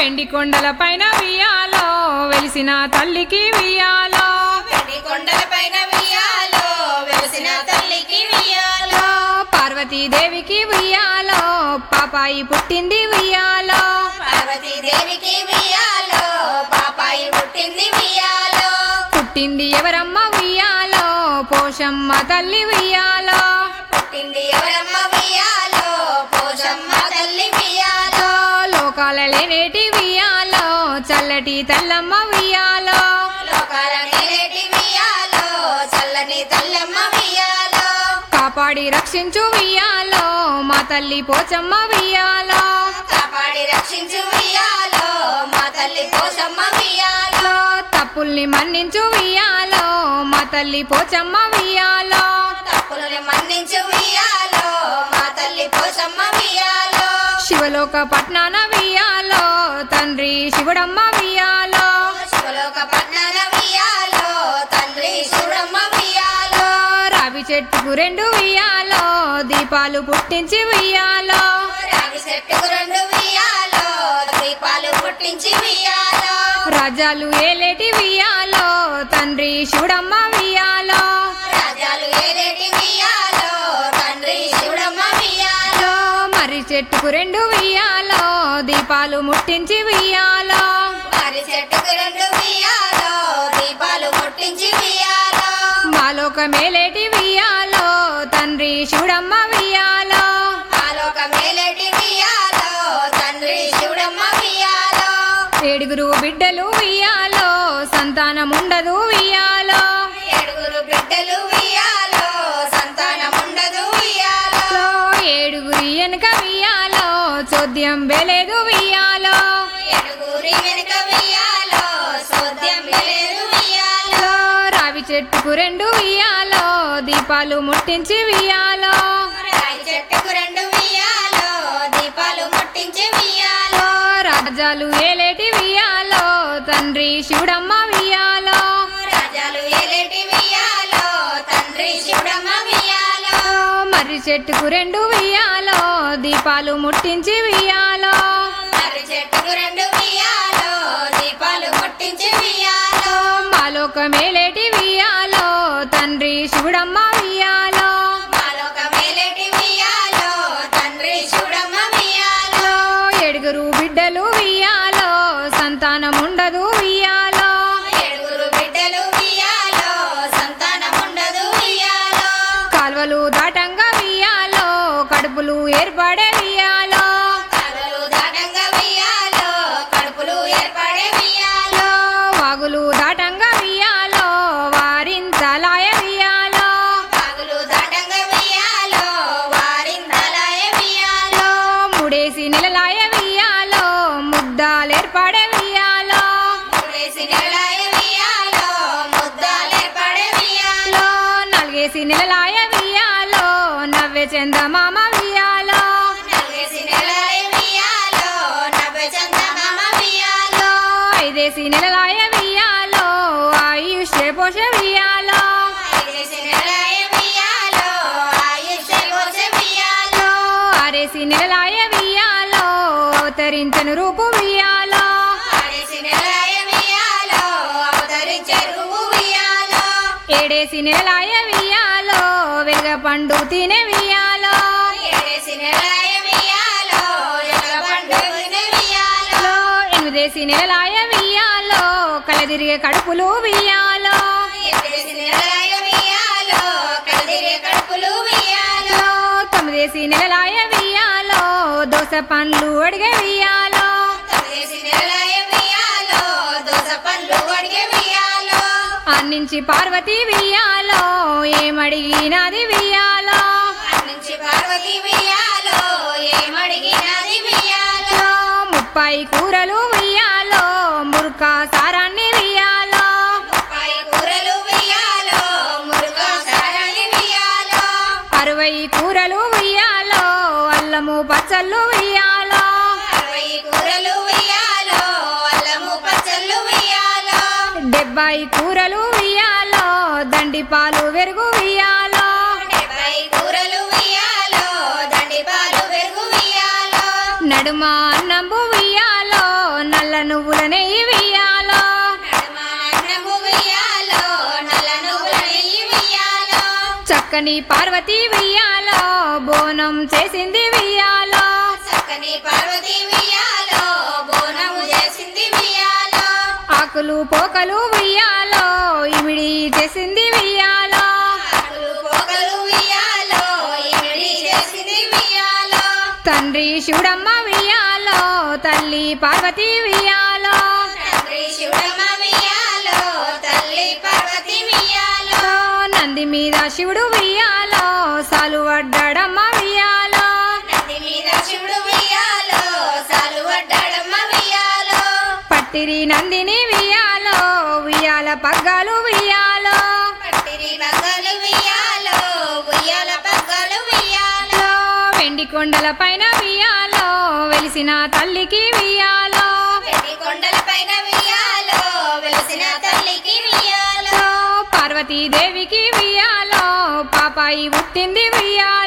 వెండి కొండల పైన వియాలో వెలిసిన తల్లికి వియాలో వెండి కొండల పైన వియాలో వెలిసిన తల్లికి వియాలో పార్వతీదేవికి వియాలో పాపాయి పుట్టింది వియాలో పార్వతీదేవికి వియాలో పాపాయి పుట్టింది వియాలో పుట్టింది ఎవరమ్మ వియాలో పోషమ్మ తల్లి వియాలో పుట్టింది ఎవరమ్మ వియాలో పోషమ్మ తల్లి వియాలో లోకాల లేనేటి వియాలో చల్లటి తల్లమ్మ వియాలో లోకాల నేటి వియాలో చల్లని తల్లమ్మ వియాలో కాపాడి రక్షించు వియాలో మా తల్లి పోచమ్మ వియాలో కాపాడి రక్షించు వియాలో మా తల్లి పోషమ్మ వియాలో తప్పుల్ని మన్నించు వియాలో మా తల్లి పోచమ్మ వియాలో తప్పులను మన్నించు వియాలో మా తల్లి పోషమ్మ వియాలో శివలోక పట్నాన వియాలో తండ్రి శివుడమ్మ వియాలో శివలోక పట్నాన వియాలో తండ్రి శివుడమ్మ వియాలో రావి చెట్టుకు రెండు వియాలో దీపాలు పుట్టించి వియాలో రాగి చెట్టుకు రెండు వియాలో దీపాలు పుట్టించి వియాలో రాజాలు ఏలేటి వియాలో తండ్రి శివుడమ్మ వియాలో రాజాలు ఏదేటి వియాలో తండ్రి శివుడమ్మ వియాలో మర్రి చెట్టుకు రెండు వియాలో దీపాలు ముట్టించి వియాలో వారి చెట్టుకు రెండు వియాలో దీపాలు ముట్టించి వియాలో మాలోక మేలేటి వియాలో తండ్రి శివుడమ్మ వియాలో ఆలోక మేలేటి వియాలో తండ్రి శివుడమ్మ వియాలో ఏడుగురు బిడ్డలు వియాలో సంతానముండదు వియాలో ఏడుగురు బిడ్డలు వియాలో సంతానం ఉండదు వియాలో ఏడుగురి వెనుక వియాలో చోద్యం బెలేదు వియాలో ఏడుగురి వెనుక వియాలో సోద్యం లేదు వియాలో రావి చెట్టుకు రెండు వియాలో దీపాలు ముట్టించి వియాలో రాయి చెట్టుకు రెండు వియాలో దీపాలు ముట్టించి వియాలో రాజాలు ఏలేటి వియాలో తండ్రి శివుడమ్మ వియాలో రాజాలు ఏలేటి వియాలో తండ్రి శివుడమ్మ వియాలో మర్రి చెట్టుకు రెండు వియాలో దీపాలు ముట్టించి వియాలో మర్రి చెట్టుకు రెండు వియాలో దీపాలు ముట్టించి వియాలో మాలోక మేలేటి వియాలో తండ్రి శివుడమ్మ వియాలో మాలోక మేలేటి వియాలో తండ్రి శివుడమ్మ వియాలో ఏడుగురు బిడ్డలు వియాలో సంతానముండదు వియాలో ఏడుగురు బిడ్డలు వియాలో సంతానం ఉండదు వియాలో కాల్వలు దాటంగా వియాలో కడుపులు ఏర్పడే వియాలో కలలు దాటంగా వియాలో కడుపులు ఏర్పడే వియాలో వాగులు దాటంగా వియాలో వారింతలాయ వియాలో పగులు దాటంగా వియాలో వారిందలాయ వియాలో ముడేసి నెలలాయ వియాలో ముద్దాలేర్పడే వియాలో మూడేసి నెలలాయ వియాలో ముద్దాలేర్పడే వియాలో నాలుగేసి నెలలాయ వియాలో నవ్వే చందమామ వియాలో నల్గేసి నెలలాయ వియాలో నవ్వే చందమామ వియాలో ఐదేసి నెలలాయ వియాలో ఆయుష్య పోష వియాలో ఐదేసి నెలలాయ వియాలో ఆయుష్య కోసే వియాలో ఆరేసి నెలలాయ వియాలో అవతరించను రూపు వియాలో ఆడేసి నెలలాయ వియాలో అవతరించే రూపు వియాలో ఏడేసి నెలలాయ వియాలో వెలగ పండు తినే వియాలో ఏడేసి నెలలాయ వియాలో ఎలగబండు వియాలో ఎనిమిదేసి నెలలాయ వియాలో కలదిరిగే కడుపులు వియాలో ఎనిమిదేసి నెలలాయ వియాలో కదిరే కడుపులు వియాలో తొమ్మిదేసి నెలలాయ వియాలో దోస పండ్లు అడిగే వియాలో తొమ్మిదేసి నెలలాయ వియాలో దోస పండ్లు అడిగే వియాలో అన్నించి పార్వతి వియాలో ఏమడిగినది వియాలో అన్నించి పార్వతి వియాలో ఏమడిగినది వియాలో ముప్పై కూరలు వియాలో మురుక సారాన్ని వియాలో పై కూరలు వియాలో మురుగా సారాన్ని వియాలో అరవై కూరలు వియాలో అల్లము పచ్చళ్ళు వియాలో అరవై కూరలు వియాలో అల్లము పచ్చళ్ళు వియాలో డెబ్బై కూరలు వియాలో దండి పాలు వెరుగు వియాలో డెబ్బై కూరలు వియాలో దండి పాలు పెరుగు వియాలో నడుమ అన్నంబు వియాలో వియ్యాలో నల్ల నువ్వుల నెయ్యి వియ్యాలో నడుమానన్నము వియ్యాలో నల్ల నువ్వుల నెయ్యి వియ్యాలో చక్కని పార్వతి వియ్యాలో బోనం చేసింది వియ్యాలో చక్కని పార్వతి వియ్యాలో బోనము చేసింది వియ్యాలో ఆకులు పోకలు వియ్యాలో ఇమిడి చేసింది వియ్యాలో ఆకులు పోగలు వియ్యాలో ఇమిడి చేసింది వియ్యాలో తండ్రి శివుడమ్మ వియ్యాలో తల్లి పార్వతి వియ్యాలో తండ్రి శివుడమ్మ వియ్యాలో తల్లి పార్వతి వియ్యాలో నంది మీద శివుడు వియ్యాలో సాలు వడ్డాడమ్మ వియ్యాలో నది మీద శివుడు వియ్యాలో సాలు వడ్డాడమ్మ వియ్యాలో పట్టిరి నందిని వియ్యాలో వియ్యాల పగ్గాలు వియ్యాలో పట్టిరి పగ్గలు వియ్యాలో ఉయ్యాల పగ్గలు వియ్యాలో వెండి కొండల పైన వియ్యాలో వెలిసిన తల్లికి వియ్యాలో వెండి కొండల పైన వియ్యాలో వెలిసిన తల్లికి వియ్యాలో పార్వతీదేవికి వియ్యాలో పాపాయి పుట్టింది వియ్యాలో